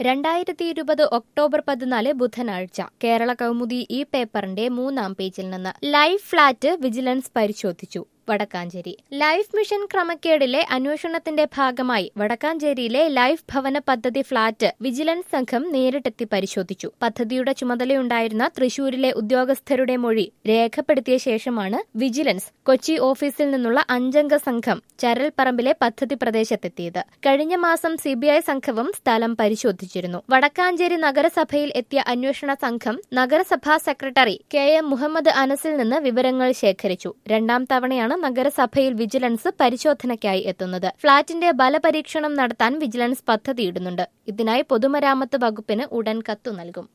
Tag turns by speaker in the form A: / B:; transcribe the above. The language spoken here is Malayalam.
A: രണ്ടായിരത്തി ഇരുപത് ഒക്ടോബർ പതിനാല് ബുധനാഴ്ച കേരള കൗമുദി ഈ പേപ്പറിന്റെ മൂന്നാം പേജിൽ നിന്ന് ലൈഫ് ഫ്ളാറ്റ് വിജിലൻസ് പരിശോധിച്ചു വടക്കാഞ്ചേരി ലൈഫ് മിഷൻ ക്രമക്കേടിലെ അന്വേഷണത്തിന്റെ ഭാഗമായി വടക്കാഞ്ചേരിയിലെ ലൈഫ് ഭവന പദ്ധതി ഫ്ളാറ്റ് വിജിലൻസ് സംഘം നേരിട്ടെത്തി പരിശോധിച്ചു പദ്ധതിയുടെ ചുമതലയുണ്ടായിരുന്ന തൃശൂരിലെ ഉദ്യോഗസ്ഥരുടെ മൊഴി രേഖപ്പെടുത്തിയ ശേഷമാണ് വിജിലൻസ് കൊച്ചി ഓഫീസിൽ നിന്നുള്ള അഞ്ചംഗ സംഘം ചരൽപ്പറമ്പിലെ പദ്ധതി പ്രദേശത്തെത്തിയത് കഴിഞ്ഞ മാസം സിബിഐ സംഘവും സ്ഥലം പരിശോധിച്ചിരുന്നു വടക്കാഞ്ചേരി നഗരസഭയിൽ എത്തിയ അന്വേഷണ സംഘം നഗരസഭാ സെക്രട്ടറി കെ എം മുഹമ്മദ് അനസിൽ നിന്ന് വിവരങ്ങൾ ശേഖരിച്ചു രണ്ടാം തവണയാണ് നഗരസഭയിൽ വിജിലൻസ് പരിശോധനയ്ക്കായി എത്തുന്നത് ഫ്ളാറ്റിന്റെ ബലപരീക്ഷണം നടത്താൻ വിജിലൻസ് പദ്ധതിയിടുന്നുണ്ട് ഇതിനായി പൊതുമരാമത്ത് വകുപ്പിന് ഉടൻ കത്തു നൽകും